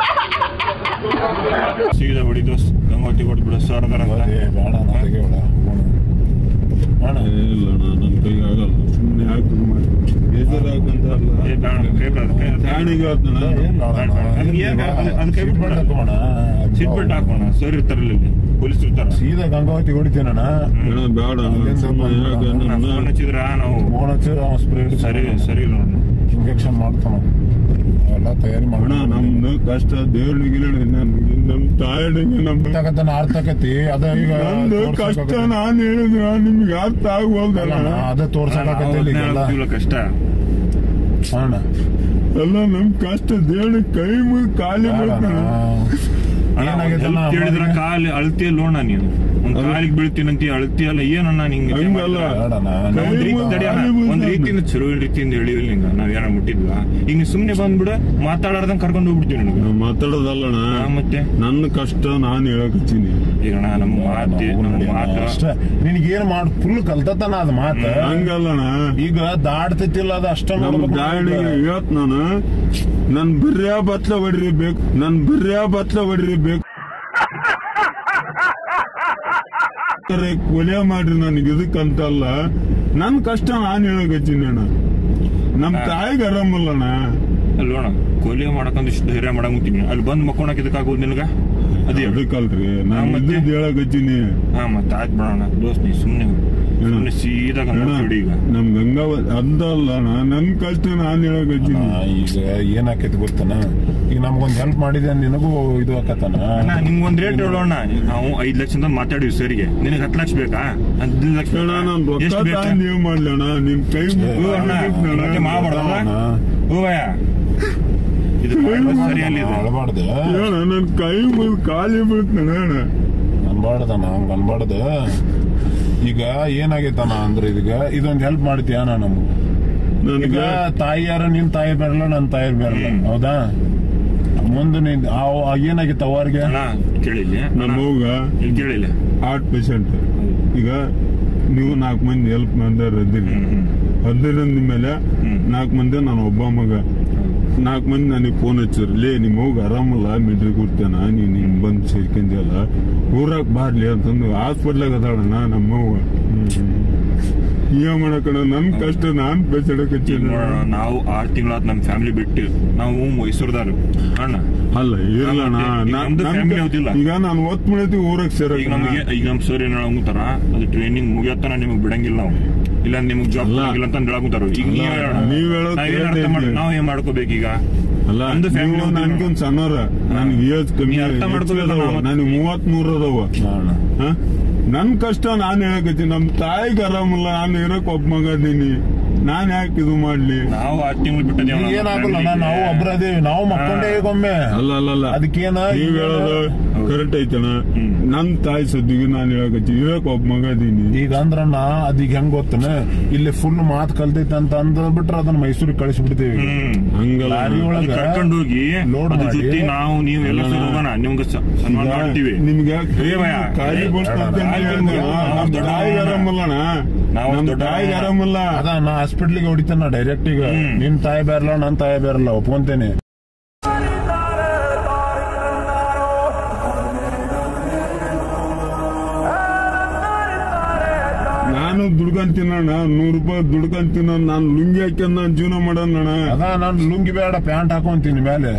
ಸೀದಾ ಹೊಡಿದು ಗಂಗೋತಿ ಕೊಟ್ಟು ಬಿಡ ಸರ್ ಅದಾರ ಅಂತ ಬೇಡ ನಾ ತೆಗಿಬೇಡ ಅಣ್ಣ ಏ, ಇಲ್ಲ ನನ್ನ ಕೈಗೆ ಆಗಲ್ಲ ಸುಮ್ಮನೆ ಯಾಕೆ ಇದು ಮಾಡ್ತೀನಿ ಬೇಜಾರು ಯಾಕಂತ ಅಲ್ಲ ಏ, ಬೇಡ, ಕೈ ಬಿಡ, ಅದು ಕೈ- ಅದು ಕೈ- ಪ್ರಾಣಿಗೆ ಹೇಳ್ತಾನ ಅದಕ್ಕೆ ಏನ್ ಅದು- ಅದು ಕೈ ಬಿಟ್ಬಿಡ. ಸೀಟ್ ಬೆಲ್ಟ್ ಹಾಕೋಣ ಸರ್ ಇರ್ತಾರಲ್ಲ ಇಲ್ಲಿ ಪೊಲೀಸ್ ಇರ್ತಾರ ಸೀದಾ ಗಂಗಾವತಿ ಹೊಡಿತೀನಣ್ಣ ಬೇಡ ಬೇಡ ಅಲ್ಲಿಂದ ಸುಮ್ಮನೆ ಯಾಕೆ ಬಂದ್ಬಿಡ. ನನ್ನ ಫೋನ್ ಹಚ್ಚಿದ್ರ ನಾವು ಫೋನ್ ಹಚ್ಚಿರ ಸ್ಪ್ರೇ ಸರಿ ಸರಿ ಇಲ್ಲ ನೋಡಿ ಇಂಜೆಕ್ಷನ್ ಮಾಡ್ತಾನ ಎಲ್ಲ ತಯಾರಿ ಅಣ್ಣ ಮಾಡೋಣ ನಮ್ದು ಕಷ್ಟ ದೇವ್ರಿಗೆ ನಮ್ಗೆ ನಮ್ ತಾಯಿಗೆ ನಮ್ ಅರ್ಥಕತೆ ಅರ್ಥಕತಿ ಅದ ಈಗ ನಂದು ಕಷ್ಟ ತೋರ್ಸಕ್ಕಾಗತ್ತೆ. ನಾನ್ ಹೇಳಿದ್ರೆ ನಿಮ್ಗೆ ಅರ್ಥ ಆಗ್ಬೋದಲ್ಲ ಅಲ್ಲ, ಅದೇ ತೋರ್ಸಕ್ಕಾಗತ್ತೆ ನಾವು ಈಗೆಲ್ಲ ಹೇಳ್ತೀವಲ್ಲ ಕಷ್ಟ ಅಣ್ಣ ಎಲ್ಲ ನಮ್ ಕಷ್ಟ ದೇವ್ರಿಗೆ ಕೈ ಮುಗಿ ಖಾಲಿ ಬೇಡಣ್ಣ. ಅಣ್ಣ, ಏನಾಗೈತೆ ಒಂದ್ ಅಣ್ಣ, help ಕೇಳಿದ್ರ ಅಮ್ಮನಿಗೆ? ಕಾಲ್ ಅಳ್ತಿಯಲ್ಲೋಣ ನೀನು ಒಂದ್ ಕಾಲಿಗೆ ಬೀಳ್ತೀನಂತ ಅಳ್ತಿಯಲ್ಲ ಏನಣ್ಣ ನಿಂಗೆ ಹಂಗಲ್ಲ ಬೇಡಣ್ಣ. ಕೈ ಒಂದ್ ರೀತಿ ಮುಗ್ದು ತಡಿ ಅಣ್ಣ, ಖಾಲಿ ಒಂದ್ ಮುಗ್ದು ರೀತಿಯಿಂದ ಚಲೋ ರೀತಿಯಿಂದ ಹೇಳಿಲ್ಲ ನಿಂಗ ನಾವ್ ಯಾರ ಮುಟ್ಟಿದ್ವಾ ಈಗ ನೀ ಸುಮ್ನೆ ಬಂದ್ಬಿಡ ಮಾತಾಡಾರ್ದಂಗ್ ಕರ್ಕೊಂಡು ಹೋಗ್ಬಿಡ್ತೀವಿ ನಿನಗ ನಾವ್ ಮಾತಾಡೋದಲ್ಲಣ್ಣ ಹಾ, ಮತ್ತೆ ನನ್ನ ಕಷ್ಟ ನಾನ್ ಹೇಳಕತ್ತೀನಿ ಈಗ ಅಣ್ಣ ನಮ್ಮ ಮಾತಿ ನಮ್ಮ ಮಾತ ಅಷ್ಟೇ ನಿನಗೇನ್ ಮಾಡ್ ಫುಲ್ ಕಲ್ತತನ ಅದ ಮಾತ ಹಂಗಲ್ಲಣ್ಣ ಈಗ ದಾಡ್ತೈತಿಲ್ಲ ಅದ ಅಷ್ಟ ನಮ್ ನೋಡ್ಬೇಕು ಗಾಡಿಗೆ ಇವತ್ ನಾನು ನನ್ ಬರ್ಯಾ ಬತ್ಲ ಹೊಡ್ರಿ ಬೇಕು ನನ್ ಬರ್ಯಾ ಬತ್ಲ ಹೊಡ್ರಿ ಬೇಕು ಕೊಲೆ ಮಾಡ್ರಿ ನನಗೆ ಇದಕ್ಕಂತಲ್ಲ ನನ್ ಕಷ್ಟ ನಾನ್ ಹೇಳಕತ್ತೀನಿ ಅಣ್ಣ ನಮ್ ತಾಯಿಗೆ ಆರಾಮಲ್ಲಣ್ಣ ಅಲ್ವಣ ಕೊಲೆ ಮಾಡಕಂದ್ ಇಷ್ಟು ಧೈರ್ಯ ಮಾಡಂಗುತ್ತೀನಿ ಅಲ್ಲಿ ಬಂದ್ ಮಕ್ಕೊಳಕ್ ಇದಕ್ಕಾಗೋದು ನಿನಗ ಅದೇ ಅದಕ್ಕಲ್ರಿ ನಾನ್ ಮತ್ತೆ? ಇದ್ದಿದ್ದು ಹೇಳಕತ್ತೀನಿ ಹಾ ಮತ್ತೆ ಆಯ್ತು ಬಿಡೋಣ ದೋಸ್ತ್ ನೀ ಸುಮ್ನೆ ಸುಮ್ನೆ ಸೀದಾ ಅಣ್ಣ, ಗಂಗೋತ್ರಿ ಈಗ ನಮ್ ಗಂಗಾವ ಅದಲ್ಲ ಅಣ್ಣ ನನ್ ಕಷ್ಟ ನಾನ್ ಹೇಳಕತ್ತೀನಿ ಈಗ ಏನಾಕೈತಿ ಗೊತ್ತನ ಈಗ ನಮ್ಗೊಂದ್ ಹೆಲ್ಪ್ ಮಾಡಿದೆ ನಿನಗೂ ಇದು ಆಕತನ ಅಣ್ಣ ನಿಮ್ಗೊಂದ್ ರೇಟ್ ಹೇಳೋಣ ನಾವು ಐದ್ ಲಕ್ಷ ಮಾತಾಡಿವಿ ಸರಿಗೆ ನಿನಗೆ ಹತ್ತು ಲಕ್ಷ ಬೇಕಾ ಹದಿನೈದು ಲಕ್ಷ ಅಣ್ಣ ಬೇಕಾ? ನಾನ್ ರೊಕ್ಕ ಎಷ್ಟ್ ಬೇಕಾ ತಾಂಡ್ ನೀವ್ ಮಾಡ್ಲಣ್ಣ ನಿಮ್ ಕೈ ಮುಗ್ದು ಓ ಅಣ್ಣ ಅಣ್ಣ. ಮತ್ತೆ ಮಾಡ್ಬಾರ್ದಲ್ಲ ಅಣ್ಣ. ಓ ಭಯ ಇದು ಮಾಡ್ಬಾರ್ದು ಸರಿ ಅಲ್ಲಿ ಇದು. ಅಳಬಾರ್ದು ಅಣ್ಣ ನನ್ ಕೈ ಮುಗ್ದು ಖಾಲಿ ಬೀಳ್ತಾನ ಅಣ್ಣ ಅನ್ಬಾರ್ದನ ಹಂಗ ಅನ್ಬಾರ್ದು ಈಗ ಏನಾಗೈತನ ಅಂದ್ರೆ ಈಗ ಇದೊಂದ್ ಹೆಲ್ಪ್ ಮಾಡ್ತೀಯ ನಮ್ಗೆ ಈಗ ನನಗೆ ತಾಯಿಯಾರ ನಿನ್ ತಾಯಿ ಬರಲ್ಲ ನನ್ ತಾಯಿ ಬರಲ್ಲ ಹ್ಮ್. ಹೌದಾ ಮುಂದೆ ನೀನ್ ಆ- ಆ ಏನಾಗಿತ್ತು ಅವ್ರಿಗೆ ಅಣ್ಣ ಕೇಳಿಲ್ಲ ನಮ್ಮ ಅವ್ಗ ಇಲ್ಲಿ ಕೇಳಿಲ್ಲ ಹಾರ್ಟ್ ಪೇಷಂಟ್ ಈಗ ನೀವು ನಾಲ್ಕು ಮಂದಿ ಹೆಲ್ಪ್ ಮಂದಿರ ಇದ್ದೀರಿ ಹ್ಮ್ ಹ್ಮ್ ಹದಿನೈದು ಮೇಲೆ ಹ್ಮ್. ನಾಲ್ಕು ಮಂದಿ ನಾನು ಒಬ್ಬ ಮಗ ನಾಲ್ಕು ಮಂದಿ ನನಗೆ ಫೋನ್ ಹಚ್ಚಿರು ಲೇ ನಿಮ್ಮ ಹೋಗಿ ಆರಾಮಲ್ಲ ಮಿಡ್ರಿ ಕೊಡ್ತೇನ ನೀನ್ ಹಿಂಗ್ ಬಂದ್ ಸೇರ್ಕೊಂಡಿಯಲ್ಲ ಊರಾಗ ಬಾರ್ಲಿ ಅಂತಂದು ಹಾಸ್ಪಿಟ್ಲಾಗ ಅದಾಳಣ್ಣ ನಮ್ಮವ್ವ ಏನ್ ಮಾಡಕಣ ನನ್ ಕಷ್ಟ ನಾನ್ ಈಗ ಬೇಸಡಕತ್ತೀನಿ ನೋಡೋಣ ನಾವು ಆರ್ ತಿಂಗಳಾತ್ ನಮ್ ಫ್ಯಾಮಿಲಿ ಬಿಟ್ಟು ನಾವು ಮೈಸೂರ್ದಾರು ಅಣ್ಣ ಅಲ್ಲ ಇರ್ಲಣ್ಣ ಈಗ ನಾನ್- ನಮ್ದು ನನ್ family ಕ- ಯಾವ್ದಿಲ್ಲ. ಈಗ ನಾನು ಒತ್ ಮಾಡೈತಿ ಊರಾಗ ಸೇರ ಈಗ ನಮಗೆ ಈಗ ನಮ್ ಸರ್ ಏನ್ ಹೇಳಂಗುತ್ತಾರ ಅದು ಟ್ರೈನಿಂಗ್ ಮುಗಿಯತ್ತನ ನಿಮಗ್ ಬಿಡಂಗಿಲ್ಲ ನಾವು ಇಲ್ಲ ನಿಮಗ್ ಜಾಬ್ ಅಲ್ಲ. ಕೊಡಂಗಿಲ್ಲ ಅಂತ ಹೇಳಂಗುತ್ತಾರ ಈಗ ನೀವ್ ಅಲ್ಲ, ಹೇಳೋಣ ನೀವ್ ಹೇಳೋದ್ ನಾವ್ ಏನ್ ಅರ್ಥ ಕೇಳ್ತಾ ಮಾಡ್- ಇದ್ದೀನಿ. ನಾವ್ ಏನ್ ಮಾಡ್ಕೋಬೇಕೀಗ ಅಲ್ಲ ನಮ್ದು family ನೀವು ಒಂದು ನನ್ಗೊಂದ್ ಸಣ್ಣವ್ರ ನನ್ಗೆ ಏಜ್ ಕಮ್ಮಿ ನೀ ಅರ್ಥ ಮಾಡ್ಕೋಬೇಕು ಅದಾವ. ನಾವು. ನನಗೆ ಮೂವತ್ ಮೂರ್ ಅದಾವ ಹ? ನನ್ ಕಷ್ಟ ನಾನ್ ಹೇಳಕತ್ತೀನಿ ನಮ್ ತಾಯಿಗೆ ಆರಾಮಲ್ಲ ನಾನು ಇರಕ್ ಒಬ್ಬ ಮಗ ಅದೀನಿ ನಾನ್ ಯಾಕೆ ಇದು ಮಾಡ್ಲಿ ನಾವು ಆರ್ ತಿಂಗಳು ಬಿಟ್ಟದೇವ್ ಈಗ ಏನಾಗಲ್ಲ ನಾವು ಒಬ್ರ ಅದೇವಿ ನಾವು ಮಕ್ಕೊಂಡೇ ಈಗ ಒಮ್ಮೆ ಅಲ್ಲ ಅಲ್ಲ ಅಲ್ಲ ಅದಕ್ಕೇನ ನೀವ್ ಈಗ- ಹೇಳೋದು ಕರೆಕ್ಟ್ ಐತಣ ಹ್ಮ್. ನನ್ ತಾಯಿ ಸದ್ದಿಗೆ ನಾನ್ ಹೇಳಕತ್ತೀನಿ ಇರಕ್ ಒಬ್ಬ ಮಗ ಅದೀನಿ ಈಗ ಅಂದ್ರಣ್ಣ ಅದೀಗ ಹೆಂಗ್ ಗೊತ್ತನ ಇಲ್ಲಿ ಫುಲ್ ಮಾತ್ ಕಲ್ತೈತೆ ಅಂತ ಅಂದ್ಬಿಟ್ರೆ ಅದನ್ನ ಮೈಸೂರಿಗೆ ಕಳಿಸ್ಬಿಡ್ತೀವಿ ಹ್ಮ್ ಹಂಗಲ್ಲ ಲಾರಿ ಅದು ಒಳಗ ಕರ್ಕೊಂಡು ಹೋಗಿ ಲೋಡ್ ಅದ್ರ ಮಾಡಿ ಜೊತೆ ನಾವು ನೀವು ಎಲ್ಲ ಸೇರಿ ಹೋಗೋಣ ನಿಮ್ಗೆ ಸ- ಸನ್ಮಾನ ಮಾಡ್ತೀವಿ ನಿಮ್ಗೆ ಏ ಭಯ? ಕಾಯಿ ಏ, ಬೋಳ್ಸ್ತಂತ ಬೇಡ, ಹೇಳಿದ್ನ. ನಾವು ನಮ್ ದೊಡ್ಡ ತಾಯಿಗೆ ಆರಾಮಲ್ಲಣ್ಣ ನಾವು ನಮ್ ದೊಡ್ಡ ತಾಯಿಗೆ ಆರಾಮಲ್ಲ ಅದ ನಾ ಹಾಸ್ಪಿಟ್ಲಿಗೆ ಹೊಡಿತೇನ ಡೈರೆಕ್ಟ್ ಈಗ ಹ್ಮ್. ನಿನ್ ತಾಯಿ ಬೇರಲ್ಲ ನನ್ ತಾಯಿ ಬೇರಲ್ಲ ಒಪ್ಕೊಂತೇನೆ ನಾನು ದುಡ್ಕಂತೀನಣ್ಣ ನೂರ್ ರೂಪಾಯಿ ದುಡ್ಕಂತೀನ ನಾನು ಲುಂಗಿ ಹಾಕ್ಯಂಡ್ ನಾನ್ ಜೀವನ ಮಾಡೋಣ ಅದ ನಾನ್ ಲುಂಗಿ ಬೇಡ ಪ್ಯಾಂಟ್ ಹಾಕೊಂತೀನಿ ಮೇಲೆ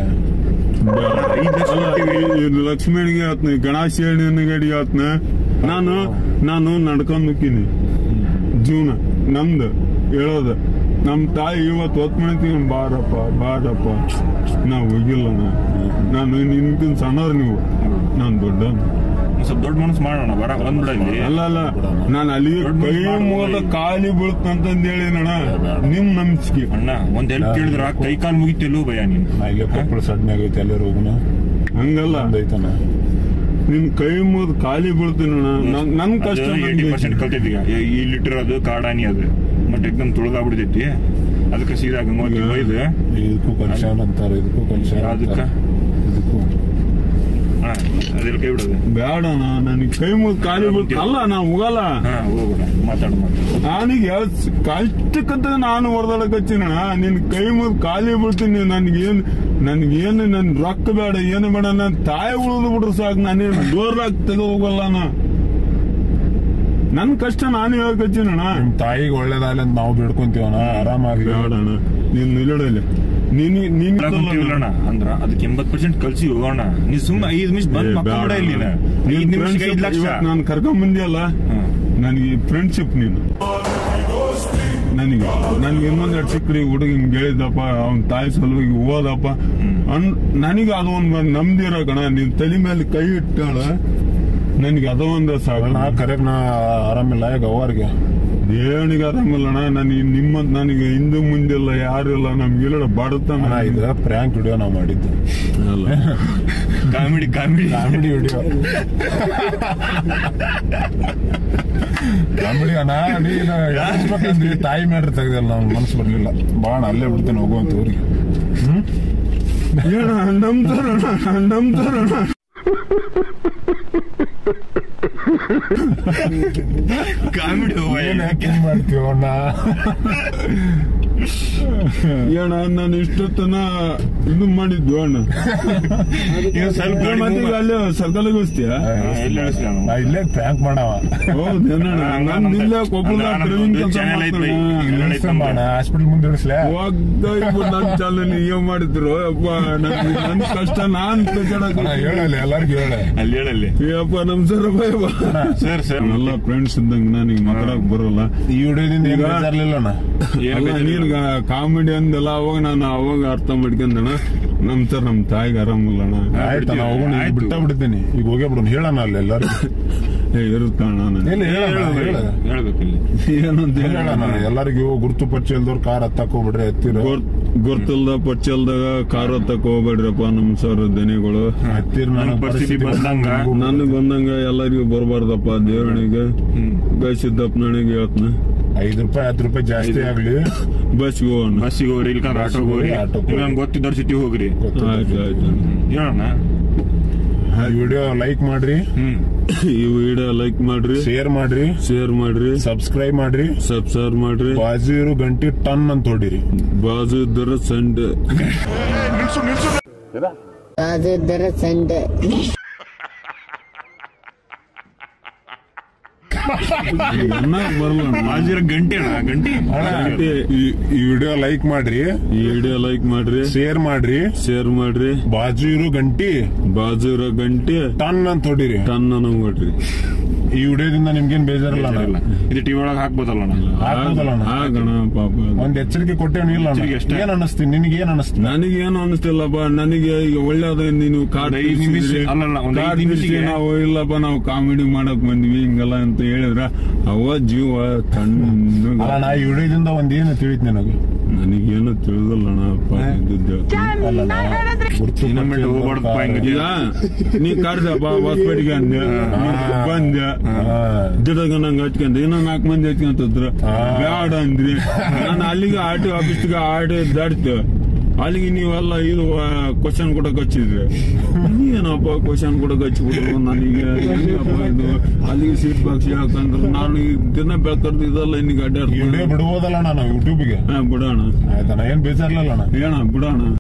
ಲಕ್ಷ್ಮಣಿಗೆ ಆತ್ನ ಗಣೇಶ ಗಡಿಗೆ ಆತ್ನ ನಾನು ನಾನು ನಡ್ಕೊಂಡ್ ಹೋಗ್ತೀನಿ ಜೀವನ ನಮ್ದು ಹೇಳೋದ ನಮ್ ತಾಯಿ ಇವತ್ತು ಹೊತ್ ಮಾಡ್ತೀನಿ ಬಾರಪ್ಪ ಬಾರಪ್ಪ ನಾ ಹೋಗಿಲ್ಲಣ್ಣ ನಾನು ನಿನ್ಕಿನ್ ಸಣ್ಣವ್ರು ನೀವು ನಾನ್ ದೊಡ್ಡ ಸ್ವಲ್ಪ ದೊಡ್ಡ ಮನಸ್ಸು ಮಾಡೋಣ ಬರ ಬಂದ್ಬಿಡ ಇಲ್ಲಿ ಅಲ್ಲ ಅಲ್ಲ ನಾನು ಅಲ್ಲಿ ದೊಡ್ಡ ಕೈ ಮನ್ಸ್ ಮುಗದ ಮಾಡ್ಬೋದು. ಖಾಲಿ ಬೀಳುತ್ತಂತಂದ್ ಹೇಳಿನಣ್ಣ ನಿಮ್ ನಂಬಿಕೆ ಅಣ್ಣ ಒಂದ್ ಹೆಲ್ಪ್ ಕೇಳಿದ್ರ ಕೈ ಕಾಲ್ ಮುಗಿತೆಲ್ಲೋ ಭಯ ನೀನು ನಾ ಇಲ್ಲೇ ಕೊಪ್ಪಳ ಸಡ್ನ್ಯಾಗ ಐತೆ ಎಲ್ಲರೂ ಹೋಗುನ ಹಂಗಲ್ಲ ಐತನ ನಿಮ್ ಕೈ ಮುಗಿದ್ ಖಾಲಿ ಬೀಳ್ತೀನಿ ನನ್ ನನ್ ಕಷ್ಟ ಏಯ್ಟಿ ಪರ್ಸೆಂಟ್ ಕಲ್ತೈತಿ ಈಗ ಇಲ್ಲಿ ಇಟ್ಟಿರೋದು ಕಾಡಾನಿ ಅದು ಮತ್ತೆ ಎಕ್ದಮ್ ತುಳಿದಾಗ್ಬಿಡ್ತೈತಿ ಅದಕ್ಕೆ ಸೀದಾ ಗಂಗೋತ್ರಿ ಒಯ್ದು ಇದಕ್ಕೂ ಕಲ್ಸ್ಯಾರ ಅಂತಾರೆ ಇದಕ್ಕೂ ಕಲ್ಸ್ಯಾರ ಅದಕ್ಕ? ಇದಕ್ಕೂ ಹಾ ಅದೆಲ್ಲ ಕೈ ಬಿಡೋದು ಬೇಡಣ್ಣ ನನಗೆ ಕೈ ಮುಗಿದ್ ಖಾಲಿ ಬೀಳ್ತ ಅಲ್ಲ ನಾ ಹೋಗಲ್ಲ ಹಾ ಹೋಗೋಣ ಮಾತಾಡು ಮಾತಾಡು ನನಗೆ ಕಷ್ಟಕ್ಕಂತ ನಾನು ಹೊಡೆದಾಡಕತ್ತೀನಣ್ಣ ನಿನ್ ಕೈ ಮುಗಿದ್ ಖಾಲಿ ಬೀಳ್ತೀನಿ ನನ್ಗೇನ್ ನನ್ಗೇನು ನನ್ ರೊಕ್ಕ ಬೇಡ ಏನು ಬೇಡ ನನ್ ತಾಯಿ ಉಳಿದು ಬಿಡ್ರು ಸಾಕು ನಾನೇನು ಜೋರಾಗಿ ತೆಗೆದು ಹೋಗಲ್ಲ ನಾ ನನ್ ಕಷ್ಟ ನಾನು ಹೇಳಕತ್ತೀನಣ್ಣ ನಿಮ್ ತಾಯಿಗೆ ಒಳ್ಳೇದಾಗಲಿ ಅಂತ ನಾವು ಬೇಡ್ಕೊಂತೀವನ ಆರಾಮಾಗಿ ಬೇಡಣ್ಣ ನೀನ್ ನಿಲ್ಲಡಲ್ಲ ನೀನ್ ನೀನ್ ಕುಂತೀವಿಲ್ಲಣ್ಣ ಅಂದ್ರ ಅದಕ್ಕೆ ಎಂಬತ್ ಪರ್ಸೆಂಟ್ ಕಲ್ಸಿ ಹೋಗೋಣ ನೀ ಸುಮ್ಮನೆ ಐದ್ ನಿಮಿಷ ಬಂದ್ ಮಕ್ಕಳ ಇಲ್ಲಿ ಐದ್ ನಿಮಿಷಕ್ಕೆ ಐದ್ ಲಕ್ಷ ನಾನು ಕರ್ಕೊಂಡ್ ಬಂದಿಯಲ್ಲ ಹ್ಮ್. ನನಗೆ ಫ್ರೆಂಡ್ಶಿಪ್ ನೀನು ನನಗೆ ನನ್ಗೆ ಇನ್ನೊಂದೆರಡು ಸಿಕ್ಕ್ರಿ ಹುಡುಗ ಹಿಂಗ್ ಹೇಳಿದ್ದಪ್ಪ ಅವ್ನ ತಾಯಿ ಸಲುವಾಗಿ ಓದಪ್ಪ ಅನ್ ನನಗೆ ಅದು ಒಂದು ನಮ್ದಿರೋ ಕಣ ನಿನ್ ತಲೆ ಮೇಲೆ ಕೈ ಇಟ್ಟಾಳ ನನಗೆ ಅದು ಒಂದು ಸಾಕು ನಾ ಕರೆಕ್ಟ್ ನಾ ಆರಾಮಿಲ್ಲ ಈಗ ಅವ್ರಿಗೆ ದೇವನಿಗೆ ಆರಾಮಿಲ್ಲಣ್ಣ ನನಗೆ ನಿಮ್ಮಂತ ನನಗೆ ಹಿಂದೆ ಮುಂದೆಲ್ಲ ಯಾರು ಇಲ್ಲ ನಮ್ಗೆಲ್ಲ ಬಡತನ ನಾ ಇದು ಪ್ರ್ಯಾಂಕ್ ವಿಡಿಯೋ ನಾವು ಮಾಡಿದ್ದು ಅಲ್ಲ comedy comedy comedy video comedy ಅಣ್ಣ ನೀನು ಯಾರಿಸ್ಬೇಕಂದ್ರಿ ತಾಯಿ ಮೇಡ್ರಿ ತೆಗ್ದಲ್ಲ ನಮ್ಗೆ ಮನ್ಸು ಬರ್ಲಿಲ್ಲ ಬಾಣ ಅಲ್ಲೇ ಬಿಡ್ತೇನೆ ಹೋಗುವಂತ ಊರಿಗೆ ಏನ ನಂಬ್ತಾರಣ ನಂಬ್ತಾರಣ ಕಾಮಿಡಿ ಏನ್ ಯಾಕೆ ಹಿಂಗ್ ಮಾಡ್ತೀವ ಅಣ್ಣ ಏನ ನಾನು ಇಷ್ಟೊತ್ತನ ಇದು ಮಾಡಿದ್ವು ಅಣ್ಣ ಈಗ ಸ್ವಲ್ಪ ಗಾಡಿ ಮತ್ತೆ ಈಗ move ಅಲ್ಲೇ ಸರ್ಕಲ್ಗೆ ಹೋಗ್ತೀಯ ಎಲ್ಲಿ ಹೇಳ್ಸ್ತೀಯ ಅವ್ನು? ನಾ ಇಲ್ಲೇ ಪ್ರ್ಯಾಂಕ್ ಮಾಡವ ಹೌದೇನಣ್ಣ ನಾನು ನಿಲ್ಲ ಕೊಪ್ಪಳ ಅಂದ್ರೆ ಡ್ರೈವಿಂಗ್ ನಮ್ದು ಕೆಲಸ channel ಐತ್ರಿ. ಮಾಡ್ತಾನೆ ಇಲ್ಲ. ಇಳಿಸ್ಕೊಂಬಣ ಹಾಸ್ಪಿಟಲ್ ಮುಂದೆ ಇಳಿಸ್ಲೇ ನನ್ನ ಚಾಲ ನೀವ್ ಮಾಡಿದ್ರು ಅಪ್ಪ ನನ್ ನನ್ ಕಷ್ಟ ನಾನ್ ಅಣ್ಣ, ಹೇಳಲ್ಲ ಎಲ್ಲರಿಗೂ ಹೇಳ ಅಲ್ಲಿ ಹೇಳಲ್ಲಿ ಅಪ್ಪ ನಮ್ ಸರ್ ಸರ್ ಸರ್ ಎಲ್ಲ ಫ್ರೆಂಡ್ಸ್ ಇದ್ದಂಗ ನನಗೆ ಮಾತಾಡಕ್ ಬರೋಲ್ಲ ಈ ವಿಡಿಯೋದಿಂದ ಈಗ ಇರ್ಲಿಲ್ಲ ಅಣ್ಣ ಏನ್ ಅಲ್ಲ ನೀನ್ ಕಾಮಿಡಿ ಅಂದಲ್ಲ ಅವಾಗ ನಾನು ಅವಾಗ ಅರ್ಥ ಮಾಡ್ಕೊಂಡಣ ನಮ್ ಸರ್ ನಮ್ ತಾಯಿಗೆ ಆರಾಮಿಲ್ಲಣ್ಣ ಆಯ್ತು ನಾ ಹೋಗೋಣ ಈಗ ಬಿಟ್ಟ ಬಿಡ್ತೀನಿ ಈಗ ಹೋಗೇ ಬಿಡೋಣ ಹೇಳಣ ಅಲ್ಲಿ ಎಲ್ಲರಿಗೂ ಏ ಇರುತ್ತಣ್ಣ ನಾನು ಎಲ್ಲಿ ಹೇಳಣ ಹೇಳ ಹೇಳ್ಬೇಕಿಲ್ಲಿ ಏನಂತ ಹೇಳ ಹೇಳಣ ಎಲ್ಲರಿಗೂ ಗುರುತು ಪರಿಚಯ ಇಲ್ದವ್ರು ಕಾರ್ ಹತ್ತಾಕ್ ಹೋಗ್ಬಿಡ್ರಿ ಎತ್ತಿರ ಗೊತ್ತಲ್ದ ಪಚ್ಚಲ್ದಾಗ ಕಾರ್ ಹತ್ತಕ್ ಹೋಗ್ಬೇಡ್ರಪ್ಪ ನಮ್ ಸರ್ ದನಿಗಳು ಹತ್ತಿರ ನನ್ ನನಗೆ ಪರಿಸ್ಥಿತಿ ಬಂದಂಗ ನನಗ್ ಬಂದಂಗ ಎಲ್ಲರಿಗೂ ಬರ್ಬಾರ್ದಪ್ಪ ದೇವಣಿಗೆ ಗೈಸಿದ್ದಪ್ಪ ನನಗೆ ಹೇಳ್ತನ ಐದು ರೂಪಾಯಿ ಹತ್ತು ರೂಪಾಯಿ ಜಾಸ್ತಿ ಆಗ್ಲಿ ಬಸ್ಗೆ ಹೋಗೋಣ ಬಸ್ಸಿಗೆ ಹೋಗ್ರಿ ಇಲ್ಕಂದ್ರೆ ಆಟೋಗೆ ಹೋಗ್ರಿ ಆಟೋಗೆ ಹೋಗ್ರಿ. ನಮ್ಗೆ ಗೊತ್ತಿದ್ದವ್ರ ಸಿಟಿ ಹೋಗ್ರಿ ಆಯ್ತು ಆಯ್ತು ಹೇಳೋಣ ವಿಡಿಯೋ ಲೈಕ್ ಮಾಡ್ರಿ ಹ್ಮ್ ಈ ವಿಡಿಯೋ ಲೈಕ್ ಮಾಡ್ರಿ ಶೇರ್ ಮಾಡ್ರಿ ಶೇರ್ ಮಾಡ್ರಿ ಸಬ್ಸ್ಕ್ರೈಬ್ ಮಾಡ್ರಿ ಸಬ್ಸ್ಕ್ರೈಬ್ ಮಾಡ್ರಿ ಬಾಜು ಇರೋ ಗಂಟಿ ಟನ್ ಅಂತ ಹೊಡಿರಿ ಬಾಜು ಇದ್ದರ ಸಂಡೆ ಅದಿದ್ದರೆ ಸಂಡೆ ಅನ್ನಕ್ ಬರಲ್ಲ ಬಾಜಿರ ಗಂಟೆ ಅಣ್ಣ ಗಂಟೆ ಅಣ್ಣ, ಈ- ಈ ವಿಡಿಯೋ ಲೈಕ್ ಮಾಡ್ರಿ ಈ ವಿಡಿಯೋ ಲೈಕ್ ಮಾಡ್ರಿ ಶೇರ್ ಮಾಡ್ರಿ ಶೇರ್ ಮಾಡ್ರಿ ಬಾಜು ಇರೋ ಗಂಟಿ ಬಾಜು ಇರೋ ಗಂಟೆ ಟನ್ ಅಂತ ಹೊಡಿರಿ ಟನ್ ನಂಗೊಟ್ರಿ ಈ ವಿಡಿಯೋದಿಂದ ನಿಮ್ಗೇನ್ ಬೇಜಾರಿಲ್ಲ ಅಣ್ಣ ಇಲ್ಲ ಇದು ಟಿವಿ ಒಳಗೆ ಹಾಕ್ಬೋದಲ್ಲ ಅಣ್ಣ ಹಾಕ್ಬೋದಲ್ಲ ಅಣ್ಣ ಆಗಣ ಪಾಪ ಒಂದ್ ಎಚ್ಚರಿಕೆ ಕೊಟ್ಟೇನು ಇಲ್ಲ ಅಣ್ಣ. ಎಚ್ಚರಿಕೆ ಅಷ್ಟೇ. ಏನ್ ಅನ್ನಿಸ್ತೀನಿ ನಿನಗೆ ಏನ್ ಅನ್ನಿಸ್ತೀನಿ ನನಗೇನು ಅನಿಸ್ತಿಲ್ಲಪ್ಪ ನನಗೆ ಈಗ ಒಳ್ಳೇದ ನೀನು ಕಾರ್ಡ್ ಒಂದು ಐದು ನಿಮಿಷ- ತಿಳಿಸಿದ್ರಿ. ಅಲ್ಲಲ್ಲ, ಒಂದು ಐದು ಕಾರ್ಡ್ ನಿಮಿಷಕ್ಕೆ- ತಿಳಿಸಿ ನಾವು ಇಲ್ಲಪ್ಪ ನಾವು ಕಾಮಿಡಿ ಮಾಡಕ್ ಬಂದ್ವಿ ಹಿಂಗೆಲ್ಲ ಅಂತ ಹೇಳಿದ್ರ ಅವ ಜೀವ ತಣ್ಣಗ ಅಲ್ಲ ನಾ ಈ ವಿಡಿಯೋದಿಂದ ಒಂದ್ ಏನು ತಿಳಿತ್ ನಿನಗೆ ನನಗೇನು ತಿಳಿದಲ್ಲಣ್ಣ ಅಪ್ಪ ಇದ್ದಿದ್ದು. ಅಲ್ಲ ನಾ ಗುರ್ತು ಇನ್ನೊಮ್ಮೆ ಪರಿಚಯ ಹೋಗ್ಬಾರ್ದಪ್ಪ ಇಲ್ದವ್ರ್ ಹಿಂಗೆ. ಈಗ ನೀ ಕರ್ದಪ್ಪ ಹೊಸಪೇಟೆಗೆ ಅಂದೆ ನೀ ಬಂದೆ ಹಾ. ದಿಡಗ ನಂಗೆ ಹಚ್ಕೊಂಡ್ ಇನ್ನೂ ನಾಲ್ಕು ಮಂದಿ ಹಚ್ಕೊಂತಿದ್ರು ಹಾ. ಬ್ಯಾಡ ಅಂದ್ರಿ ನಾನು ಅಲ್ಲಿಗೆ ಆಟೋ ಆಫೀಸ್ಗೆ ಆಟೋ ದಾಡ್ತು ಅಲ್ಲಿಗೆ ನೀವೆಲ್ಲ ಇದು ಕ್ವಶನ್ ಕೊಡಕ್ ಹಚ್ಚಿದ್ರಿ ಏನಪ್ಪ ಕ್ವಶನ್ ಕೊಡಕ್ ಹಚ್ಚಿಬಿಟ್ರು ನನಗೆ ಏನಪ್ಪ ಇದು ಅಲ್ಲಿಗೆ ಸೀಟ್ ಬಾಕ್ಸ್ ಯಾಕಂದ್ರೆ ನಾನು ಈ ದಿನ ಬೆಳಕರ್ದು ಇದೆಲ್ಲ ಇನ್ನಿಗೆ ಈ ಅಡ್ಡಾಡ್ತೀನಿ ವಿಡಿಯೋ ಬಿಡ್ಬೋದಲ್ಲ ನಾನು ಯೂಟ್ಯೂಬ್ಗೆ ಹಾ ಬಿಡೋಣ ಆಯ್ತಾ ನಾ ಏನ್ ಬೇಜಾರ್ಲಲ್ಲ ಅಣ್ಣ ಏನ ಬಿಡೋಣ